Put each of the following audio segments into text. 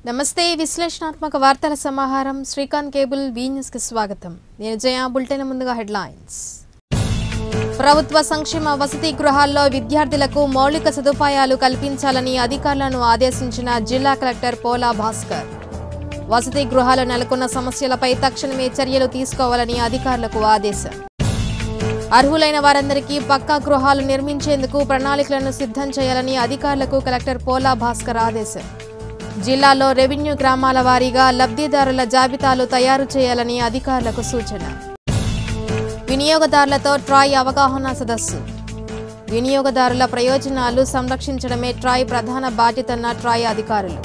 నమస్తే విశ్లేషణాత్మక వార్తల సమాహారం శ్రీకాంత్ కేబుల్ వి న్యూస్ కి స్వాగతం నేను జయ బులెటిన్ ముందుగా హెడ్లైన్స్ ప్రభుత్వ సంక్షేమ వసతి గృహాల్లో విద్యార్థులకు మౌలిక సదుపాయాలు కల్పించాలని అధికారులను ఆదేశించిన జిల్లా కలెక్టర్ పోలా భాస్కర్ వసతి గృహాలు నెలకొన్న సమస్యలపై తక్షణమే చర్యలు తీసుకోవాలని అధికారులకు ఆదేశం అర్హులైన వారందరికీ పక్కా గృహాలు నిర్మించేందుకు ప్రణాళికలను సిద్ధం చేయాలని అధికారులకు కలెక్టర్ పోలా భాస్కర్ ఆదేశం జిల్లాలో రెవెన్యూ గ్రామాల వారీగా లబ్ధిదారుల జాబితాలు తయారు చేయాలని అధికారులకు సూచన వినియోగదారులతో ట్రాయ్ అవగాహన సదస్సు వినియోగదారుల ప్రయోజనాలు సంరక్షించడమే ట్రాయ్ ప్రధాన బాధ్యతన్న ట్రాయ్ అధికారులు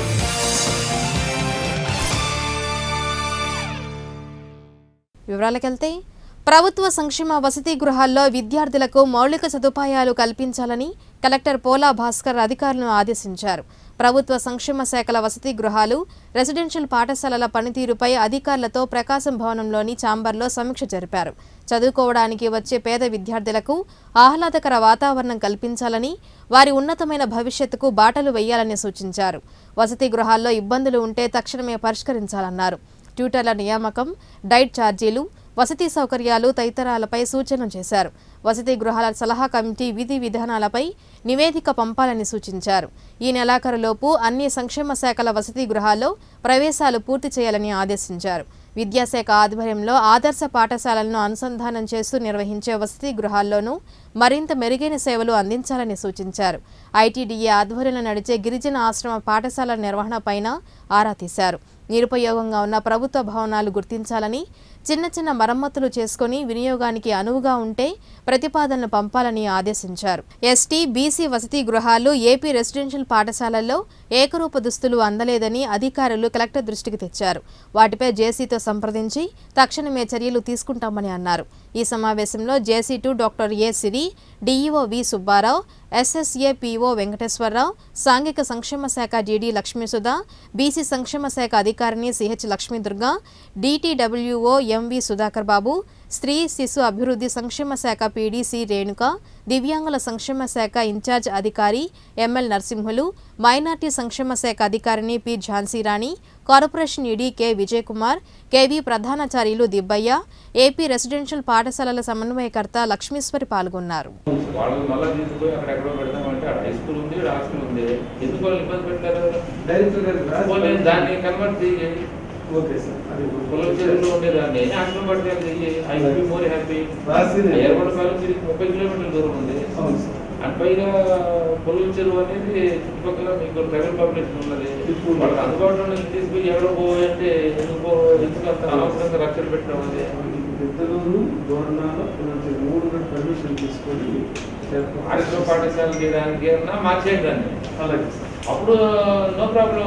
వివరాలకెళ్తే ప్రభుత్వ సంక్షేమ వసతి గృహాల్లో విద్యార్థులకు మౌలిక సదుపాయాలు కల్పించాలని కలెక్టర్ పోలా భాస్కర్ అధికారులను ఆదేశించారు ప్రభుత్వ సంక్షేమ శాఖల వసతి గృహాలు రెసిడెన్షియల్ పాఠశాలల పనితీరుపై అధికారులతో ప్రకాశం భవనంలోని ఛాంబర్లో సమీక్ష జరిపారు చదువుకోవడానికి వచ్చే పేద విద్యార్థులకు ఆహ్లాదకర వాతావరణం కల్పించాలని వారి ఉన్నతమైన భవిష్యత్తుకు బాటలు వేయాలని సూచించారు వసతి గృహాల్లో ఇబ్బందులు ఉంటే తక్షణమే పరిష్కరించాలన్నారు ట్యూటర్ల నియామకం డైట్ ఛార్జీలు వసతి సౌకర్యాలు తదితరాలపై సూచనలు చేశారు వసతి గృహాల సలహా కమిటీ విధి విధానాలపై నివేదిక పంపాలని సూచించారు ఈ నెలాఖరులోపు అన్ని సంక్షేమ శాఖల వసతి గృహాల్లో ప్రవేశాలు పూర్తి చేయాలని ఆదేశించారు విద్యాశాఖ ఆధ్వర్యంలో ఆదర్శ పాఠశాలలను అనుసంధానం చేస్తూ నిర్వహించే వసతి గృహాల్లోనూ మరింత మెరుగైన సేవలు అందించాలని సూచించారు ఐటీడీఏ ఆధ్వర్యంలో నడిచే గిరిజన ఆశ్రమ పాఠశాల నిర్వహణపైన ఆరా తీశారు నిరుపయోగంగా ఉన్న ప్రభుత్వ భవనాలు గుర్తించాలని చిన్న చిన్న మరమ్మతులు చేసుకుని వినియోగానికి అనువుగా ఉంటే ప్రతిపాదనలు పంపాలని ఆదేశించారు ఎస్టీ బీసీ వసతి గృహాలు ఏపీ రెసిడెన్షియల్ పాఠశాలల్లో ఏకరూప దుస్తులు అందలేదని అధికారులు కలెక్టర్ దృష్టికి తెచ్చారు వాటిపై జేసీతో సంప్రదించి తక్షణమే చర్యలు తీసుకుంటామని అన్నారు ఈ సమావేశంలో JC two doctor A Siri DEO V Subbarao SSA PO Venkateswararao సాంఘిక సంక్షేమ శాఖ డీడీ లక్ష్మీసుధ బీసీ సంక్షేమ శాఖ అధికారిని CH Lakshmidurga DTWO MV Sudhakar Babu స్త్రీ శిశు అభివృద్ధి సంక్షేమ శాఖ పీడీసీ రేణుక దివ్యాంగుల సంక్షేమ శాఖ ఇన్ఛార్జ్ అధికారి ఎంఎల్ నరసింహులు మైనార్టీ సంక్షేమ శాఖ అధికారిని P Jhansirani corporation ED K Vijay Kumar KV ప్రధానాచార్యులు దిబ్బయ్య ఏపీ రెసిడెన్షియల్ పాఠశాలల సమన్వయకర్త లక్ష్మీశ్వరి పాల్గొన్నారు వాళ్ళు మళ్ళీ తీసుకుపోయి అక్కడ ఎక్కడో పెడదామంటే అక్కడ హై స్కూల్ ఉంది ఇక్కడ హాస్టల్ ఉంది ఎందుకు వాళ్ళు ఇబ్బంది పెట్టారు డైరెక్టర్ గారికి రాసి పోనీ దాన్ని కన్వర్ట్ చేయి ఓకే సార్ అది పొలం చెరువులో ఉండేదాన్ని హాస్టల్ పడితే ఐ బి మోర్ హ్యాపీ రాసి ఎర్రగొండ కాలం తిరిగి ముప్పై కిలోమీటర్ల దూరం ఉంది అవును సార్ అండ్ పైగా పొలం చెరువు అనేది చుట్టుపక్కల మీకు ట్రైబల్ పాపులేషన్ ఉన్నది ఇప్పుడు వాళ్ళకి అందుబాటులో నుంచి తీసుకుపోయి ఎవరో పోయంటే ఎందుకో ఎందుకు అంత అనవసరంగా రక్షణ పెట్టడం అది పెద్దలూరు దోరణాలు ఇలాంటి మూడు పర్మిషన్ తీసుకొని చేస్తాం. ఆశ్రమ పాఠశాల చేయడానికి అన్నా మార్చేయండి దాన్ని అలాగే సార్ అప్పుడు నో ప్రాబ్లం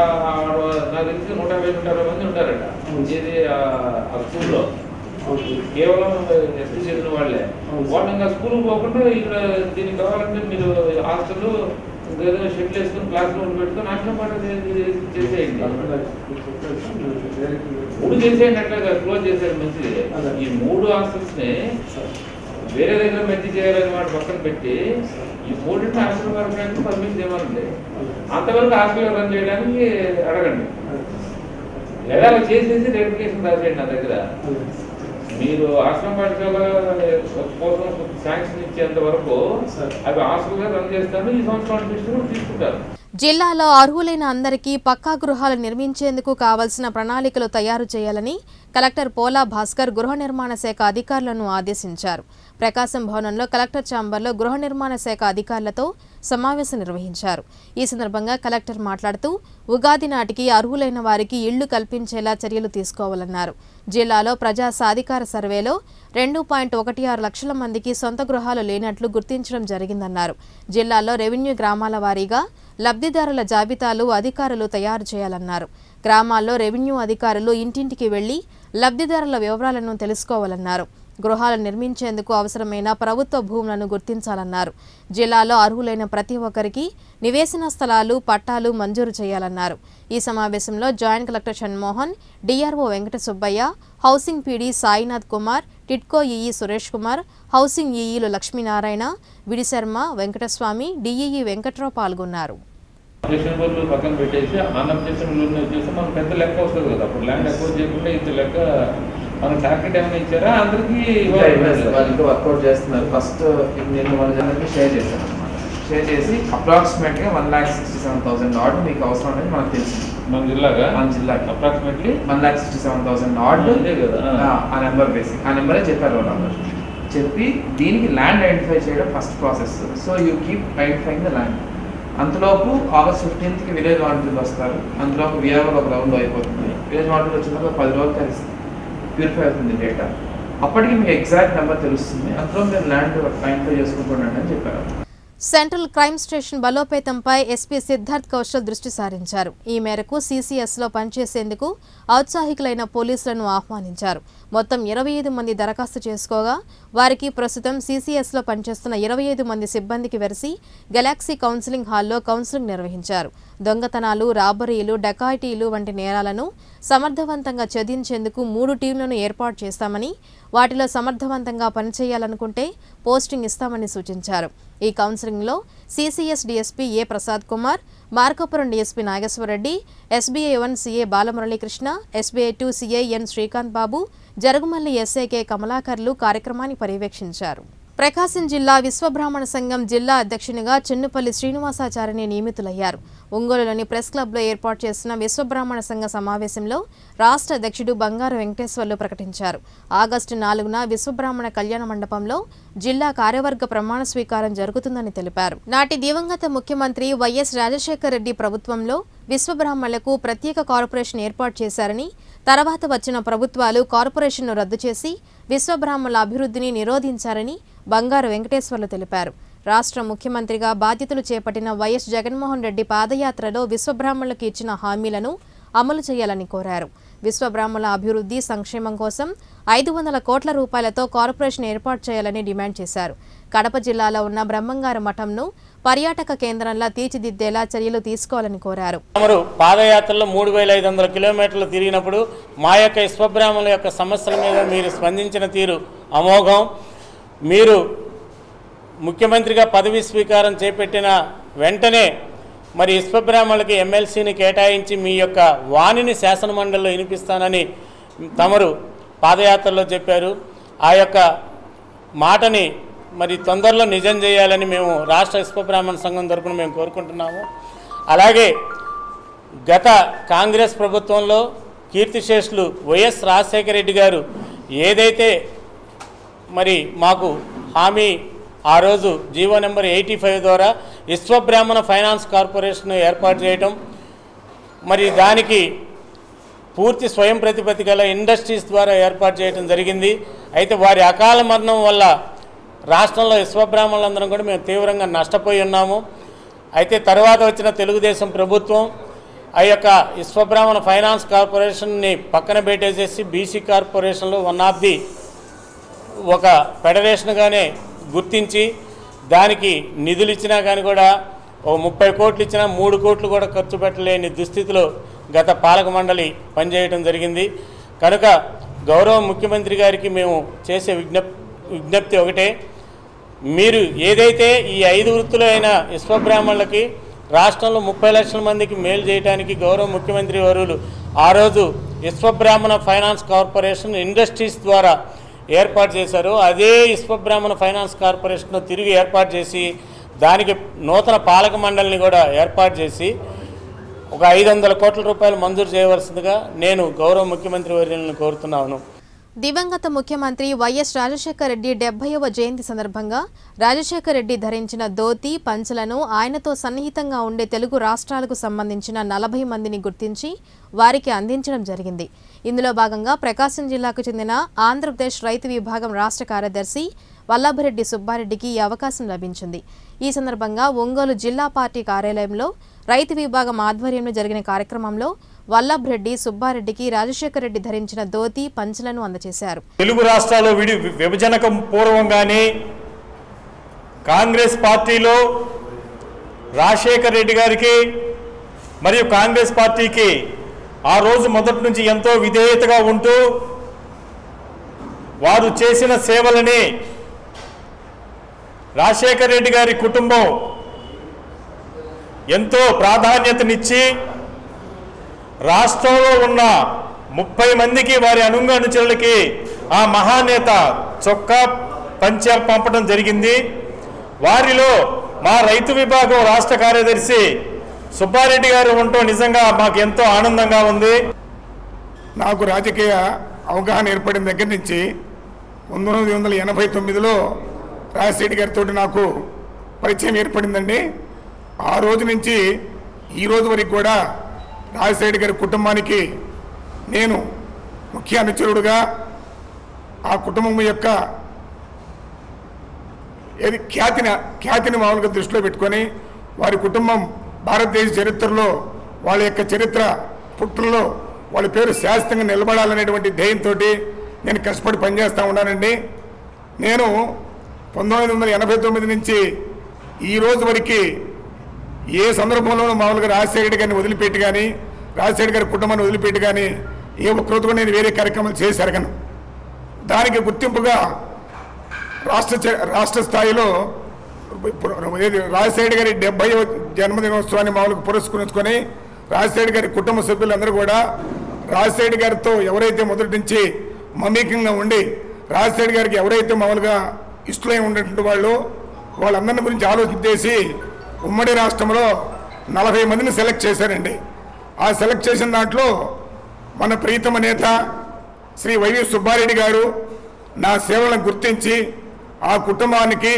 నాకు తెలిసి నూట యాభై నూట యాభై మంది ఉంటారట అవును. ఇది ఆ ఆ స్కూల్లో అవును కేవలం ఎస్టీ చదివిన వాళ్ళే అవును. వాళ్ళు ఇంకా స్కూల్ పోకుండా ఇక్కడ దీనికి కావాలంటే మీరు హాస్టల్ ఏదో షెడ్లు వేసుకుని క్లాస్ రూమ్ పెట్టుకుని ఆశ్రమ పాఠ చేసేయండి అలాగే. మీరు చెప్పారు సార్, నేను డైరెక్టర్ గారికి మూడు చేసేయండి అట్లా క్లోజ్ చేసేయండి మంచిది అలాగే. ఈ మూడు హాస్టల్స్ ని సార్, వేరే దగ్గర మెచ్చి చేయాలని వాటి పక్కన పెట్టి ఈ మూడింటిని హాస్టల్ వరకు పర్మిషన్ ఇవ్వాలండి అలాగే. అంతవరకు హాస్టల్ రన్ చేయడానికి అడగండి అలాగే. లేదా అలా చేసేసి రెప్లికేషన్ రాసేయండి నా దగ్గర అలాగే. మీరు ఆశ్రమ పాఠశాల కోసం శాంక్షన్ ఇచ్చేంత వరకు సార్. అవి హాస్టల్గా రన్ చేస్తాను ఈ సంవత్సరం అడ్మిషన్ కూడా తీసుకుంటారు జిల్లాలో అర్హులైన అందరికీ పక్కా గృహాలు నిర్మించేందుకు కావలసిన ప్రణాళికలు తయారు చేయాలని కలెక్టర్ పోలా భాస్కర్ గృహ నిర్మాణ శాఖ అధికారులను ఆదేశించారు ప్రకాశం భవనంలో కలెక్టర్ ఛాంబర్లో గృహ నిర్మాణ శాఖ అధికారులతో సమావేశం నిర్వహించారు ఈ సందర్భంగా కలెక్టర్ మాట్లాడుతూ ఉగాది నాటికి అర్హులైన వారికి ఇళ్లు కల్పించేలా చర్యలు తీసుకోవాలన్నారు జిల్లాలో ప్రజా సాధికార సర్వేలో రెండు పాయింట్ ఒకటి ఆరు లక్షల మందికి సొంత గృహాలు లేనట్లు గుర్తించడం జరిగిందన్నారు జిల్లాలో రెవెన్యూ గ్రామాల వారీగా లబ్ధిదారుల జాబితాలు అధికారులు తయారు చేయాలన్నారు గ్రామాల్లో రెవెన్యూ అధికారులు ఇంటింటికి వెళ్లి లబ్ధిదారుల వివరాలను తెలుసుకోవాలన్నారు గృహాలు నిర్మించేందుకు అవసరమైన ప్రభుత్వ భూములను గుర్తించాలన్నారు జిల్లాలో అర్హులైన ప్రతి ఒక్కరికి నివేశన స్థలాలు పట్టాలు మంజూరు చేయాలన్నారు ఈ సమావేశంలో joint collector Shanmohan DRO Venkata Subbaiah housing PD Sainath Kumar TIDCO EE Suresh Kumar housing ఈఈలు Lakshminarayana విడిశర్మ Venkataswamy DEE Venkatrao పాల్గొన్నారు అబ్జెక్షనబుల్ పక్కన పెట్టేసి అన్అబ్జెక్షనబుల్ వచ్చేసి మనకు పెద్ద లెక్క వస్తుంది కదా అప్పుడు ల్యాండ్ అక్వైర్ చేయకుండా ఇంత లెక్క మనకు టార్గెట్ ఏమైనా ఇచ్చారా అందరికీ ఇంకా ఇవ్వలేదు సార్. వాళ్ళు ఇంకా వర్కౌట్ చేస్తున్నారు ఫస్ట్ నేను మన జనానికి షేర్ చేశాను అనమాట షేర్ చేసి అప్రాక్సిమేట్ గా one lakh sixty seven thousand ఆర్డ్ మీకు అవసరం అనేది మనకు తెలిసింది మన జిల్లాగా మన జిల్లాకి approximately one lakh sixty seven thousand ఆర్డ్ అదే కదా. ఆ నెంబర్ బేసిక్ ఆ నెంబరే చెప్పారు వాళ్ళ నెంబర్ చెప్పి దీనికి ల్యాండ్ ఐడెంటిఫై చేయడం first process so you keep identifying the land అంతలోపు ఆగస్ట్ ఫిఫ్టీన్త్కి విలేజ్ వాలంటీర్లు వస్తారు అంతలోపు విఆర్ఓ ఒక రౌండ్ అయిపోతుంది విలేజ్ వాలంటీర్లు వచ్చినాక ఒక పది రోజులు కలిసి ప్యూరిఫై అవుతుంది డేటా అప్పటికి మీకు ఎగ్జాక్ట్ నెంబర్ తెలుస్తుంది అందులో మీరు ల్యాండ్ ఐడెంటిఫై చేసుకుంటుండండి అని చెప్పారు సెంట్రల్ క్రైమ్ స్టేషన్ బలోపేతంపై ఎస్పీ సిద్ధార్థ్ కౌశల్ దృష్టి సారించారు ఈ మేరకు సీసీఎస్లో పనిచేసేందుకు ఔత్సాహికులైన పోలీసులను ఆహ్వానించారు మొత్తం ఇరవై ఐదు మంది దరఖాస్తు చేసుకోగా వారికి ప్రస్తుతం సీసీఎస్లో పనిచేస్తున్న ఇరవై ఐదు మంది సిబ్బందికి వెరసి గెలాక్సీ కౌన్సిలింగ్ హాల్లో కౌన్సిలింగ్ నిర్వహించారు దొంగతనాలు రాబరీలు డకాయిటీలు వంటి నేరాలను సమర్థవంతంగా ఛేదించేందుకు మూడు టీంలను ఏర్పాటు చేస్తామని వాటిలో సమర్థవంతంగా పనిచేయాలనుకుంటే పోస్టింగ్ ఇస్తామని సూచించారు ఈ కౌన్సిలింగ్లో CCS DSP A Prasad Kumar Markapuram DSP Nageswarareddy SBI one CA Balamuralikrishna SBI two CI N Srikanth Babu Jarugumalli ఎస్ఐకే కమలాకర్లు కార్యక్రమాన్ని పర్యవేక్షించారు ప్రకాశం జిల్లా విశ్వబ్రాహ్మణ సంఘం జిల్లా అధ్యక్షునిగా చెన్నుపల్లి శ్రీనివాసాచార్యని నియమితులయ్యారు ఒంగోలులోని ప్రెస్ క్లబ్లో ఏర్పాటు చేసిన విశ్వబ్రాహ్మణ సంఘ సమావేశంలో రాష్ట్ర అధ్యక్షుడు బంగారు వెంకటేశ్వర్లు ప్రకటించారు ఆగస్టు నాలుగున విశ్వబ్రాహ్మణ కళ్యాణ మండపంలో జిల్లా కార్యవర్గ ప్రమాణ స్వీకారం జరుగుతుందని తెలిపారు నాటి దివంగత ముఖ్యమంత్రి వైఎస్ రాజశేఖర రెడ్డి ప్రభుత్వంలో విశ్వబ్రాహ్మణులకు ప్రత్యేక కార్పొరేషన్ ఏర్పాటు చేశారని తర్వాత వచ్చిన ప్రభుత్వాలు కార్పొరేషన్ను రద్దు చేసి విశ్వబ్రాహ్మణుల అభివృద్ధిని నిరోధించారని బంగారు వెంకటేశ్వర్లు తెలిపారు రాష్ట్ర ముఖ్యమంత్రిగా బాధ్యతలు చేపట్టిన వైఎస్ జగన్మోహన్ రెడ్డి పాదయాత్రలో విశ్వబ్రాహ్మణులకు ఇచ్చిన హామీలను అమలు చేయాలని కోరారు విశ్వబ్రాహ్మణుల అభివృద్ధి సంక్షేమం కోసం ఐదు వందల కోట్ల రూపాయలతో కార్పొరేషన్ ఏర్పాటు చేయాలని డిమాండ్ చేశారు కడప జిల్లాలో ఉన్న బ్రహ్మంగారు మఠంను పర్యాటక కేంద్రంలా తీర్చిదిద్దేలా చర్యలు తీసుకోవాలని కోరారు తమరు పాదయాత్రలో మూడు వేల ఐదు వందల కిలోమీటర్లు తిరిగినప్పుడు మా యొక్క విశ్వబ్రాహ్మణుల యొక్క సమస్యల మీద మీరు స్పందించిన తీరు అమోఘం మీరు ముఖ్యమంత్రిగా పదవి స్వీకారం చేపట్టిన వెంటనే మరి విశ్వబ్రాహ్మణులకి ఎమ్మెల్సీని కేటాయించి మీ యొక్క వాణిని శాసనమండలిలో వినిపిస్తానని తమరు పాదయాత్రలో చెప్పారు ఆ యొక్క మాటని మరి తొందరలో నిజం చేయాలని మేము రాష్ట్ర విశ్వబ్రాహ్మణ సంఘం తరపున మేము కోరుకుంటున్నాము అలాగే గత కాంగ్రెస్ ప్రభుత్వంలో కీర్తిశేషులు వైఎస్ రాజశేఖర రెడ్డి గారు ఏదైతే మరి మాకు హామీ ఆ రోజు జీవో నెంబర్ ఎయిటీ ఫైవ్ ద్వారా విశ్వబ్రాహ్మణ ఫైనాన్స్ కార్పొరేషన్ ఏర్పాటు చేయటం మరి దానికి పూర్తి స్వయం ప్రతిపత్తి గల ఇండస్ట్రీస్ ద్వారా ఏర్పాటు చేయడం జరిగింది అయితే వారి అకాల మరణం వల్ల రాష్ట్రంలో విశ్వబ్రాహ్మణులందరం కూడా మేము తీవ్రంగా నష్టపోయి ఉన్నాము అయితే తర్వాత వచ్చిన తెలుగుదేశం ప్రభుత్వం ఆ యొక్క విశ్వబ్రాహ్మణ ఫైనాన్స్ కార్పొరేషన్ని పక్కన పెట్టేసేసి బీసీ కార్పొరేషన్లో వన్ ఆఫ్ ది ఒక ఫెడరేషన్గానే గుర్తించి దానికి నిధులు ఇచ్చినా కానీ కూడా ఓ ముప్పై కోట్లు ఇచ్చినా మూడు కోట్లు కూడా ఖర్చు పెట్టలేని దుస్థితిలో గత పాలక మండలి పనిచేయడం జరిగింది కనుక గౌరవ ముఖ్యమంత్రి గారికి మేము చేసే విజ్ఞప్ విజ్ఞప్తి ఒకటే మీరు ఏదైతే ఈ ఐదు వృత్తులు అయిన విశ్వబ్రాహ్మణులకి రాష్ట్రంలో ముప్పై లక్షల మందికి మేలు చేయడానికి గౌరవ ముఖ్యమంత్రి వరువులు ఆ రోజు విశ్వబ్రాహ్మణ ఫైనాన్స్ కార్పొరేషన్ ఇండస్ట్రీస్ ద్వారా ఏర్పాటు చేశారు అదే విశ్వబ్రాహ్మణ ఫైనాన్స్ కార్పొరేషన్ తిరిగి ఏర్పాటు చేసి దానికి నూతన పాలక మండలిని కూడా ఏర్పాటు చేసి ఒక ఐదు వందల కోట్ల రూపాయలు మంజూరు చేయవలసిందిగా నేను గౌరవ ముఖ్యమంత్రి వర్యులను కోరుతున్నాను దివంగత ముఖ్యమంత్రి వైఎస్ రాజశేఖర రెడ్డి డెబ్బైవ జయంతి సందర్భంగా రాజశేఖర రెడ్డి ధరించిన ధోతి పంచలను ఆయనతో సన్నిహితంగా ఉండే తెలుగు రాష్ట్రాలకు సంబంధించిన నలభై మందిని గుర్తించి వారికి అందించడం జరిగింది ఇందులో భాగంగా ప్రకాశం జిల్లాకు చెందిన ఆంధ్రప్రదేశ్ రైతు విభాగం రాష్ట్ర కార్యదర్శి వల్లభరెడ్డి సుబ్బారెడ్డికి ఈ అవకాశం లభించింది ఈ సందర్భంగా ఒంగోలు జిల్లా పార్టీ కార్యాలయంలో రైతు విభాగం ఆధ్వర్యంలో జరిగిన కార్యక్రమంలో వల్లభరెడ్డి సుబ్బారెడ్డికి రాజశేఖర రెడ్డి ధరించిన ధోతి పంచలను అందజేశారు తెలుగు రాష్ట్రాల్లో విడి విభజనకు పూర్వంగానే కాంగ్రెస్ పార్టీలో రాజశేఖర్ రెడ్డి గారికి మరియు కాంగ్రెస్ పార్టీకి ఆ రోజు మొదటి నుంచి ఎంతో విధేయతగా ఉంటూ వారు చేసిన సేవలని రాజశేఖర్ రెడ్డి గారి కుటుంబం ఎంతో ప్రాధాన్యతనిచ్చి రాష్ట్రంలో ఉన్న ముప్పై మందికి వారి అనుంగ అనుచరులకి ఆ మహానేత చొక్కా పంచ పంపడం జరిగింది వారిలో మా రైతు విభాగం రాష్ట్ర కార్యదర్శి సుబ్బారెడ్డి గారు ఉండటం నిజంగా మాకు ఎంతో ఆనందంగా ఉంది నాకు రాజకీయ అవగాహన ఏర్పడిన దగ్గర నుంచి పంతొమ్మిది వందల ఎనభై తొమ్మిదిలో రాజశేఖర్ గారితో నాకు పరిచయం ఏర్పడిందండి ఆ రోజు నుంచి ఈ రోజు వరకు కూడా రాజశేఖర్ గారి కుటుంబానికి నేను ముఖ్య అనుచరుడుగా ఆ కుటుంబం యొక్క ఏది ఖ్యాతిని ఖ్యాతిని మామూలుగా దృష్టిలో పెట్టుకొని వారి కుటుంబం భారతదేశ చరిత్రలో వాళ్ళ యొక్క చరిత్ర పుట్టుల్లో వాళ్ళ పేరు శాశ్వతంగా నిలబడాలనేటువంటి ధ్యేయంతో నేను కష్టపడి పనిచేస్తూ ఉన్నానండి నేను పంతొమ్మిది వందల ఎనభై తొమ్మిది నుంచి ఈ రోజు వరకు ఏ సందర్భంలోనూ మామూలుగా రాజశేఖర్ గారిని వదిలిపెట్టి కానీ రాజశేఖర్ గారి కుటుంబాన్ని వదిలిపెట్టి కానీ ఏ ఒక్కరోజు కూడా నేను వేరే కార్యక్రమాలు చేసి అరగను దానికి గుర్తింపుగా రాష్ట్ర చ- రాష్ట్ర స్థాయిలో ఇప్పుడు ఏది రాజశేఖర్ గారి డెబ్బై జన్మదినోత్సవాన్ని మామూలుగా పురస్కరించుకొని రాజశేఖర్ గారి కుటుంబ సభ్యులందరూ కూడా రాజశేఖర్ గారితో ఎవరైతే మొదటి నుంచి మమేకంగా ఉండి రాజశేఖర్ గారికి ఎవరైతే మామూలుగా ఇష్టమై ఉన్నటువంటి వాళ్ళు వాళ్ళందరిని గురించి ఆలోచించేసి ఉమ్మడి రాష్ట్రంలో నలభై మందిని సెలెక్ట్ చేశారండి ఆ సెలెక్ట్ చేసిన దాంట్లో మన ప్రీతమ నేత శ్రీ వైవి సుబ్బారెడ్డి గారు నా సేవలను గుర్తించి ఆ కుటుంబానికి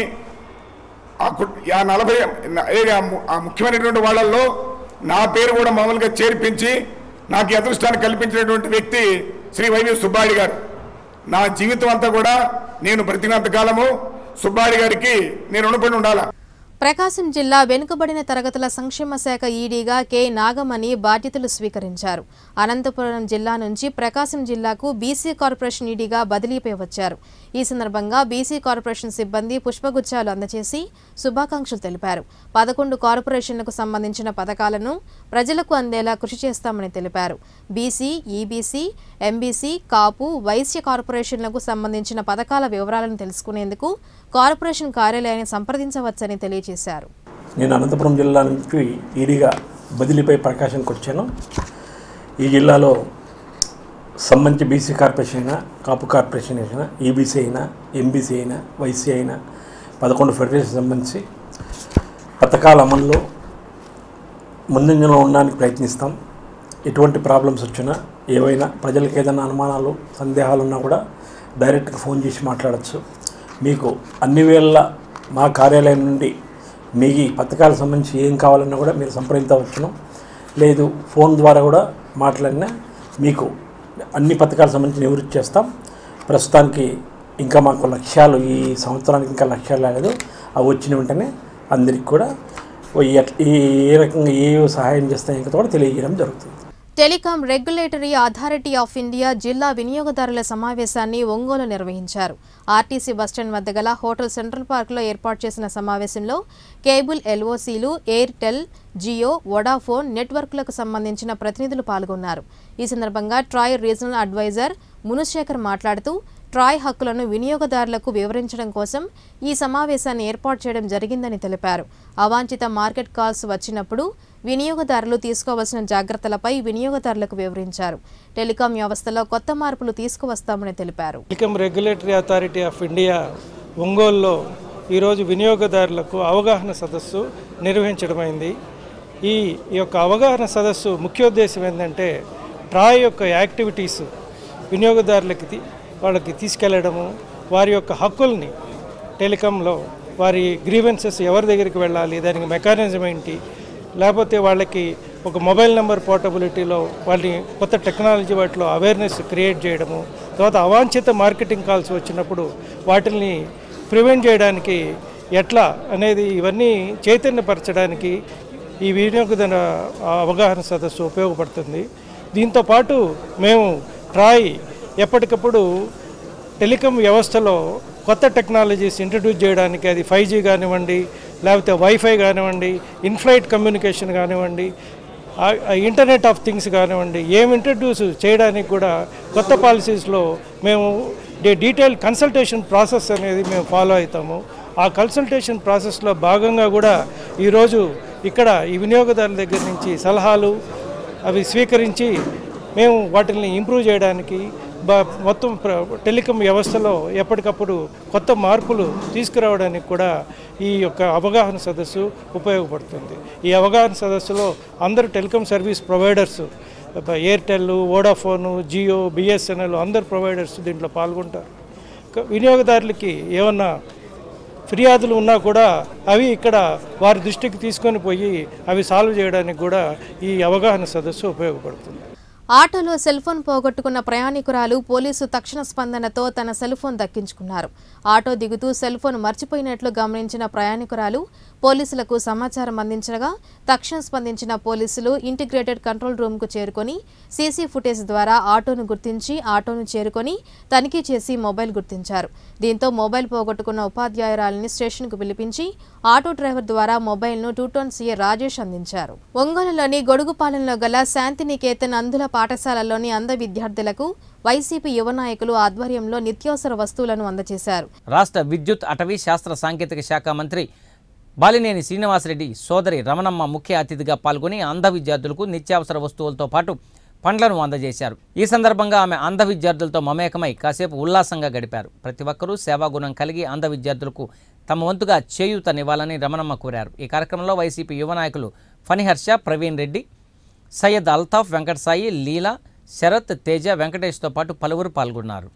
ఆ కు- ఆ నలభై ఏది ఆ ము- ఆ ముఖ్యమైనటువంటి వాళ్ళల్లో నా పేరు కూడా మామూలుగా చేర్పించి నాకు ఈ అదృష్టాన్ని కల్పించినటువంటి వ్యక్తి శ్రీ వైవి సుబ్బారెడ్డి గారు నా జీవితం అంతా కూడా నేను బ్రతికినంత కాలము సుబ్బారెడ్డి గారికి నేను రుణపడి ఉండాలా ప్రకాశం జిల్లా వెనుకబడిన తరగతుల సంక్షేమ శాఖ ఈడీగా కె నాగమణి బాధ్యతలు స్వీకరించారు అనంతపురం జిల్లా నుంచి ప్రకాశం జిల్లాకు బీసీ కార్పొరేషన్ ఈడీగా బదిలీపై వచ్చారు ఈ సందర్భంగా బీసీ కార్పొరేషన్ సిబ్బంది పుష్పగుచ్చాలు అందజేసి శుభాకాంక్షలు తెలిపారు పదకొండు కార్పొరేషన్లకు సంబంధించిన పథకాలను ప్రజలకు అందేలా కృషి చేస్తామని తెలిపారు BC EBC MBC Kapu Vysya కార్పొరేషన్లకు సంబంధించిన పథకాల వివరాలను తెలుసుకునేందుకు కార్పొరేషన్ కార్యాలయాన్ని సంప్రదించవచ్చని తెలియజేశారు నేను అనంతపురం జిల్లా నుంచి ఈడీగా బదిలీపై ప్రకాశానికి వచ్చాను ఈ జిల్లాలో సంబంధించి బీసీ కార్పొరేషన్ అయినా కాపు కార్పొరేషన్ అయినా ఈబీసీ అయినా ఎంబీసీ అయినా వైసీ అయినా పదకొండు ఫెడరేషన్ సంబంధించి పథకాల అమల్లో ముందంజలో ఉండడానికి ప్రయత్నిస్తాం ఎటువంటి ప్రాబ్లమ్స్ వచ్చినా ఏవైనా ప్రజలకు ఏదైనా అనుమానాలు సందేహాలు ఉన్నా కూడా డైరెక్ట్గా ఫోన్ చేసి మాట్లాడచ్చు మీకు అన్ని వేళ మా కార్యాలయం నుండి మీ ఈ పథకాలకు సంబంధించి ఏం కావాలన్నా కూడా మీరు సంప్రదించవచ్చును లేదు ఫోన్ ద్వారా కూడా మాట్లాడినా మీకు అన్ని పథకాలకు సంబంధించి నివృత్తి చేస్తాం ప్రస్తుతానికి ఇంకా మాకు లక్ష్యాలు ఈ సంవత్సరానికి ఇంకా లక్ష్యాలు రాలేదు అవి వచ్చిన వెంటనే అందరికి కూడా ఈ ఎట్- ఈ ఏ రకంగా ఏ సహాయం చేస్తాయో ఇంకా కూడా తెలియజేయడం జరుగుతుంది telecom regulatory authority of India జిల్లా వినియోగదారుల సమావేశాన్ని ఒంగోలు నిర్వహించారు ఆర్టీసీ బస్టాండ్ వద్ద గల హోటల్ సెంట్రల్ పార్క్లో ఏర్పాటు చేసిన సమావేశంలో కేబుల్ ఎల్ఓసీలు ఎయిర్టెల్ జియో వొడాఫోన్ నెట్వర్క్లకు సంబంధించిన ప్రతినిధులు పాల్గొన్నారు ఈ సందర్భంగా ట్రాయ్ రీజనల్ అడ్వైజర్ మునుశేఖర్ మాట్లాడుతూ ట్రాయ్ హక్కులను వినియోగదారులకు వివరించడం కోసం ఈ సమావేశాన్ని ఏర్పాటు చేయడం జరిగిందని తెలిపారు అవాంఛిత మార్కెట్ కాల్స్ వచ్చినప్పుడు వినియోగదారులు తీసుకోవాల్సిన జాగ్రత్తలపై వినియోగదారులకు వివరించారు టెలికాం వ్యవస్థలో కొత్త మార్పులు తీసుకువస్తామని తెలిపారు telecom regulatory authority of India ఒంగోలులో ఈరోజు వినియోగదారులకు అవగాహన సదస్సు నిర్వహించడమైంది ఈ ఈ యొక్క అవగాహన సదస్సు ముఖ్యోద్దేశం ఏంటంటే ట్రాయ్ యొక్క యాక్టివిటీస్ వినియోగదారులకి తీ- వాళ్ళకి తీసుకెళ్లడము వారి యొక్క హక్కుల్ని టెలికాంలో వారి గ్రీవెన్సెస్ ఎవరి దగ్గరికి వెళ్ళాలి దానికి మెకానిజం ఏంటి లేకపోతే వాళ్ళకి ఒక మొబైల్ నెంబర్ పోర్టబిలిటీలో వాళ్ళని కొత్త టెక్నాలజీ వాటిలో అవేర్నెస్ క్రియేట్ చేయడము తర్వాత అవాంఛిత మార్కెటింగ్ కాల్స్ వచ్చినప్పుడు వాటిని ప్రివెంట్ చేయడానికి ఎట్లా అనేది ఇవన్నీ చైతన్యపరచడానికి ఈ వినియోగదార అవగాహన సదస్సు ఉపయోగపడుతుంది దీంతో పాటు మేము ట్రాయ్ ఎప్పటికప్పుడు టెలికాం వ్యవస్థలో కొత్త టెక్నాలజీస్ ఇంట్రడ్యూస్ చేయడానికి అది ఫైవ్ జీ కానివ్వండి లేకపోతే వైఫై కానివ్వండి ఇన్ఫ్లైట్ కమ్యూనికేషన్ కానివ్వండి ఆ- ఆ ఇంటర్నెట్ ఆఫ్ థింగ్స్ కానివ్వండి ఏం ఇంట్రడ్యూస్ చేయడానికి కూడా కొత్త పాలసీస్లో మేము డే- డీటెయిల్ కన్సల్టేషన్ ప్రాసెస్ అనేది మేము ఫాలో అవుతాము ఆ కన్సల్టేషన్ ప్రాసెస్లో భాగంగా కూడా ఈరోజు ఇక్కడ ఈ వినియోగదారుల దగ్గర నుంచి సలహాలు అవి స్వీకరించి మేము వాటిని ఇంప్రూవ్ చేయడానికి బ మొత్తం ప్ర- టెలికాం వ్యవస్థలో ఎప్పటికప్పుడు కొత్త మార్పులు తీసుకురావడానికి కూడా ఈ యొక్క అవగాహన సదస్సు ఉపయోగపడుతుంది ఈ అవగాహన సదస్సులో అందరు telecom service providers Airtel Vodafone Jio BSNL అందరు ప్రొవైడర్స్ దీంట్లో పాల్గొంటారు క- వినియోగదారులకి ఏమన్నా ఫిర్యాదులు ఉన్నా కూడా అవి ఇక్కడ వారి దృష్టికి తీసుకొని పోయి అవి సాల్వ్ చేయడానికి కూడా ఈ అవగాహన సదస్సు ఉపయోగపడుతుంది ఆటోలో సెల్ ఫోన్ పోగొట్టుకున్న ప్రయాణికురాలు పోలీసు తక్షణ స్పందనతో తన సెల్ ఫోన్ దక్కించుకున్నారు ఆటో దిగుతూ సెల్ ఫోన్ మర్చిపోయినట్లు గమనించిన ప్రయాణికురాలు పోలీసులకు సమాచారం అందించగా తక్షణ స్పందించిన పోలీసులు ఇంటిగ్రేటెడ్ కంట్రోల్ రూమ్కు చేరుకొని సీసీ ఫుటేజ్ ద్వారా ఆటోను గుర్తించి ఆటోను చేరుకొని తనిఖీ చేసి మొబైల్ గుర్తించారు దీంతో మొబైల్ పోగొట్టుకున్న ఉపాధ్యాయురాలిని స్టేషన్కు పిలిపించి ఆటో డ్రైవర్ ద్వారా మొబైల్ను టూ టౌన్ సీఏ రాజేష్ అందించారు ఒంగోలులోని గొడుగుపాలెంలో గల శాంతినికేతన్ అందుల పాఠశాలలోని అంధ విద్యార్థులకు వైసీపీ యువ నాయకులు ఆధ్వర్యంలో నిత్యావసర వస్తువులను అందజేశారు రాష్ట్ర విద్యుత్ అటవీ శాస్త్ర సాంకేతిక శాఖ మంత్రి బాలినేని శ్రీనివాసరెడ్డి సోదరి రమణమ్మ ముఖ్య అతిథిగా పాల్గొని అంధ విద్యార్థులకు నిత్యావసర వస్తువులతో పాటు పండ్లను అందజేశారు ఈ సందర్భంగా ఆమె అంధ విద్యార్థులతో మమేకమై కాసేపు ఉల్లాసంగా గడిపారు ప్రతి ఒక్కరూ సేవాగుణం కలిగి అంధ విద్యార్థులకు తమ వంతుగా చేయూతనివ్వాలని రమణమ్మ కోరారు ఈ కార్యక్రమంలో వైసీపీ యువ నాయకులు ఫణిహర్ష ప్రవీణ్ రెడ్డి సయ్యద్ అల్తాఫ్ వెంకట సాయి లీలా శరత్ తేజ వెంకటేష్తో పాటు పలువురు పాల్గొన్నారు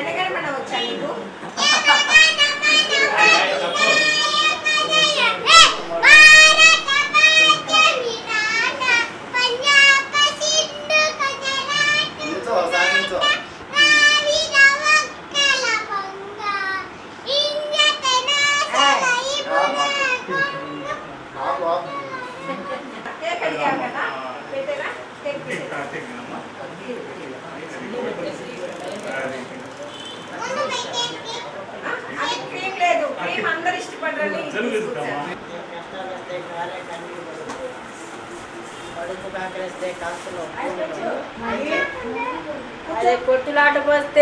అదే కొట్టులాటకు వస్తే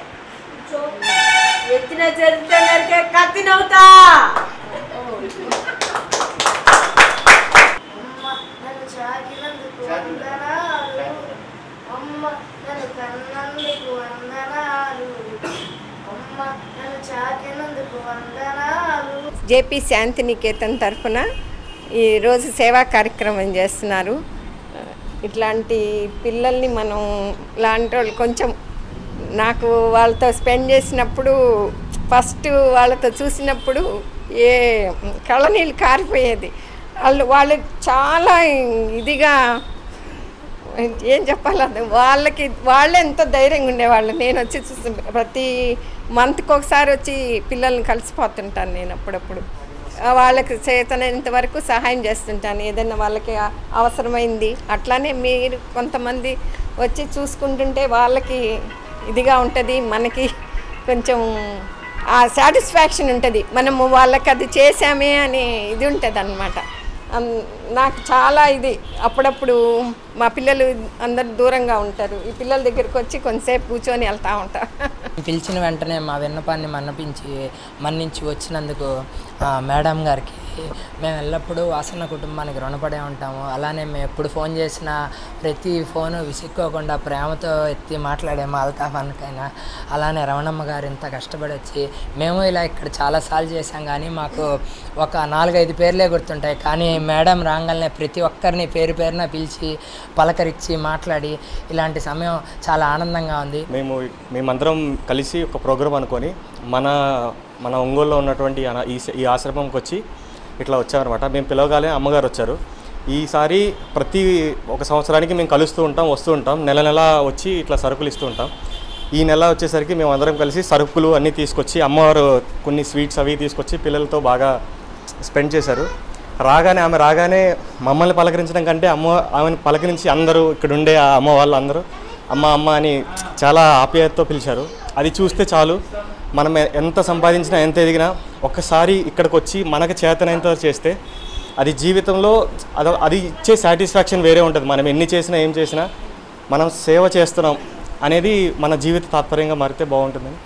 ఎత్తిన చరిత్ర నరికే కత్తి నవ్వుతా నన్ను చాకినందుకు వందనాలు అమ్మ నన్ను కన్నందుకు వందనాలు అమ్మ నన్ను చాకినందుకు వందనాలు జేపీ శాంతినికేతన్ తరఫున ఈరోజు సేవా కార్యక్రమం చేస్తున్నారు ఇట్లాంటి పిల్లల్ని మనం లాంటి వాళ్ళు కొంచెం నాకు వాళ్ళతో స్పెండ్ చేసినప్పుడు ఫస్ట్ వాళ్ళతో చూసినప్పుడు ఏ కళ్ళనీళ్ళు కారిపోయేది వాళ్ళు వాళ్ళు చాలా ఇదిగా ఏం చెప్పాలి అది వాళ్ళకి వాళ్ళే ఎంతో ధైర్యంగా ఉండేవాళ్ళు నేను వచ్చి చూసి ప్రతి మంత్కి ఒకసారి వచ్చి పిల్లల్ని కలిసిపోతుంటాను నేను అప్పుడప్పుడు ఆ వాళ్ళకి చేతనంత వరకు సహాయం చేస్తుంటాను ఏదైనా వాళ్ళకి ఆ- అవసరమైంది అట్లానే మీరు కొంతమంది వచ్చి చూసుకుంటుంటే వాళ్ళకి ఇదిగా ఉంటుంది మనకి కొంచెం ఆ సాటిస్ఫాక్షన్ ఉంటుంది మనము వాళ్ళకి అది చేసామే అని ఇది ఉంటుంది అనమాట నాకు చాలా ఇది అప్పుడప్పుడు మా పిల్లలు అందరు దూరంగా ఉంటారు ఈ పిల్లల దగ్గరికి వచ్చి కొంతసేపు కూర్చొని వెళ్తూ ఉంటా పిలిచిన వెంటనే మా విన్నపాన్ని మన్నపించి మన్నించి వచ్చినందుకు ఆ, మేడం గారికి మేము ఎల్లప్పుడూ వాసన కుటుంబానికి రుణపడే ఉంటాము అలానే మేము ఎప్పుడు ఫోన్ చేసినా ప్రతి ఫోను విసుక్కోకుండా ప్రేమతో ఎత్తి మాట్లాడే మా అల్తాఫ్ అన్నకైనా అలానే రమణమ్మ గారు ఇంత కష్టపడి వచ్చి మేము ఇలా ఇక్కడ చాలాసార్లు చేశాం కానీ మాకు ఒక నాలుగైదు పేర్లే గుర్తుంటాయి కానీ మేడం రాగానే ప్రతి ఒక్కరిని పేరు పేరున పిలిచి పలకరించి మాట్లాడి ఇలాంటి సమయం చాలా ఆనందంగా ఉంది మేము మేమందరం కలిసి ఒక ప్రోగ్రాం అనుకొని మన మన ఒంగోలులో ఉన్నటువంటి అన- ఈ ఈ ఆశ్రమంకి వచ్చి ఇట్లా వచ్చామన్నమాట మేము పిలవగానే అమ్మగారు వచ్చారు ఈసారి ప్రతి ఒక సంవత్సరానికి మేము కలుస్తూ ఉంటాం వస్తూ ఉంటాం నెల నెల వచ్చి ఇట్లా సరుకులు ఇస్తూ ఉంటాం ఈ నెల వచ్చేసరికి మేము అందరం కలిసి సరుకులు అన్నీ తీసుకొచ్చి అమ్మవారు కొన్ని స్వీట్స్ అవి తీసుకొచ్చి పిల్లలతో బాగా స్పెండ్ చేశారు రాగానే ఆమె రాగానే మమ్మల్ని పలకరించడం కంటే అమ్మ ఆమెను పలకరించి అందరూ ఇక్కడ ఉండే ఆ అమ్మ వాళ్ళు అందరూ అమ్మ అమ్మ అని చాలా ఆప్యాయతతో పిలిచారు అది చూస్తే చాలు మనం ఎ- ఎంత సంపాదించినా ఎంత ఎదిగినా ఒక్కసారి ఇక్కడికి వచ్చి మనకు చేతనైనంత చేస్తే అది జీవితంలో అది అది ఇచ్చే సాటిస్ఫాక్షన్ వేరే ఉంటుంది మనం ఎన్ని చేసినా ఏం చేసినా మనం సేవ చేస్తున్నాం అనేది మన జీవిత తాత్పర్యంగా మారితే బాగుంటుందని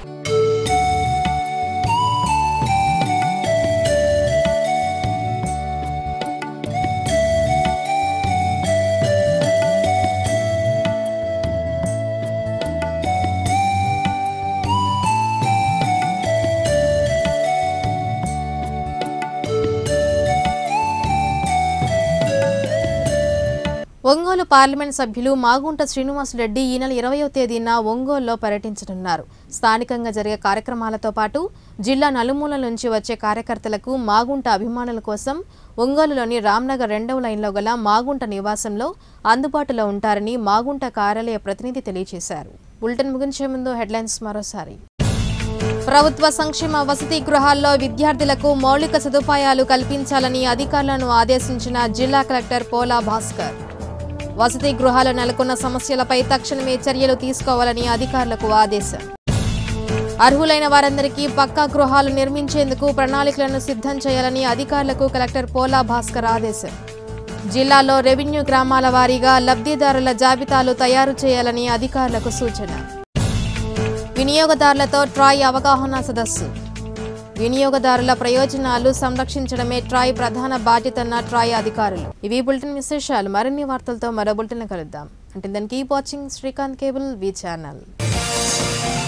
ఒంగోలు పార్లమెంట్ సభ్యులు మాగుంట శ్రీనివాసరెడ్డి ఈ నెల ఇరవయో తేదీన ఒంగోలులో పర్యటించనున్నారు స్థానికంగా జరిగే కార్యక్రమాలతో పాటు జిల్లా నలుమూలల నుంచి వచ్చే కార్యకర్తలకు మాగుంట అభిమానుల కోసం ఒంగోలులోని రామ్నగర్ రెండవ లైన్లో గల మాగుంట నివాసంలో అందుబాటులో ఉంటారని మాగుంట కార్యాలయ ప్రతినిధి తెలియజేశారు బులెటిన్ ముగించే ముందు హెడ్లైన్స్ మరోసారి ప్రభుత్వ సంక్షేమ వసతి గృహాల్లో విద్యార్థులకు మౌలిక సదుపాయాలు కల్పించాలని అధికారులను ఆదేశించిన జిల్లా కలెక్టర్ పోలా భాస్కర్ వసతి గృహాలు నెలకొన్న సమస్యలపై తక్షణమే చర్యలు తీసుకోవాలని అధికారులకు ఆదేశం అర్హులైన వారందరికీ పక్కా గృహాలు నిర్మించేందుకు ప్రణాళికలను సిద్ధం చేయాలని అధికారులకు కలెక్టర్ పోలా భాస్కర్ ఆదేశం జిల్లాలో రెవెన్యూ గ్రామాల వారీగా లబ్ధిదారుల జాబితాలు తయారు చేయాలని అధికారులకు సూచన వినియోగదారులతో ట్రాయ్ అవగాహన సదస్సు వినియోగదారుల ప్రయోజనాలు సంరక్షించడమే ట్రాయ్ ప్రధాన బాధ్యతన్న ట్రాయ్ అధికారులు ఇవి బులెటిన్ విశేషాలు మరిన్ని వార్తలతో మరో బులెటిన్ కలుద్దాం అంటే దానికి watching Srikanth cable V channel